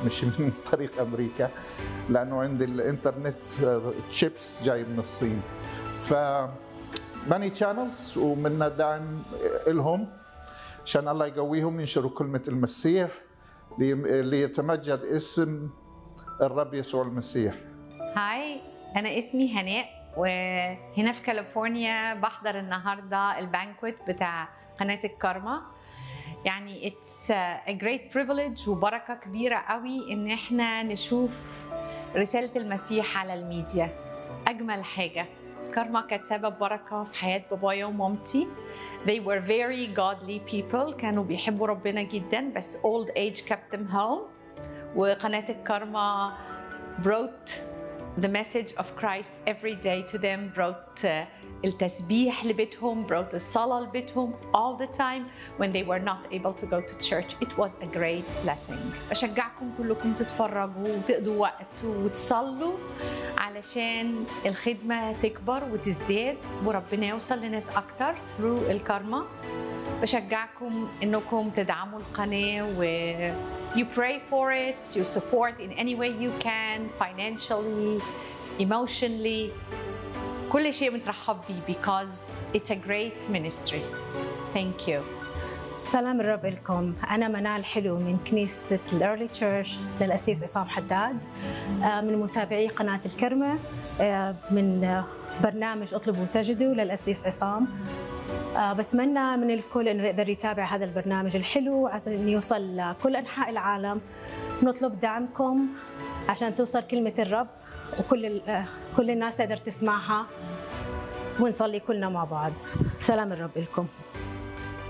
مش من طريق امريكا لانه عندي الانترنت تشيبس جاي من الصين ف ماني تشانلز ومنا دعم لهم عشان الله يقويهم ينشروا كلمه المسيح لي- ليتمجد اسم الرب يسوع المسيح هاي أنا اسمي هناء وهنا في كاليفورنيا بحضر النهاردة البانكوت بتاع قناة الكارما يعني it's a great privilege وبركة كبيرة قوي إن إحنا نشوف رسالة المسيح على الميديا أجمل حاجة كارما كانت سبب بركة في حياة بابايا ومامتي They were very godly people كانوا بيحبوا ربنا جدا بس old age kept them home وقناة الكارما brought the message of Christ every day to them brought uh, التسبيح لبيتهم brought الصلاة لبيتهم all the time when they were not able to go to church it was a great blessing أشجعكم كلكم تتفرجوا وتقضوا وقت وتصلوا علشان الخدمة تكبر وتزداد وربنا يوصل لناس أكتر through الكارما بشجعكم انكم تدعموا القناه و you pray for it you support in any way you can financially emotionally كل شيء مترحب بيه because it's a great ministry thank you سلام الرب لكم أنا منال حلو من كنيسة الأرلي تشيرش للأسيس عصام حداد آه، من متابعي قناة الكرمة آه، من آه، برنامج اطلبوا وتجدوا للأسيس عصام آه، بتمنى من الكل انه يقدر يتابع هذا البرنامج الحلو عشان يوصل لكل انحاء العالم نطلب دعمكم عشان توصل كلمه الرب وكل ال- آه، كل الناس تقدر تسمعها ونصلي كلنا مع بعض سلام الرب لكم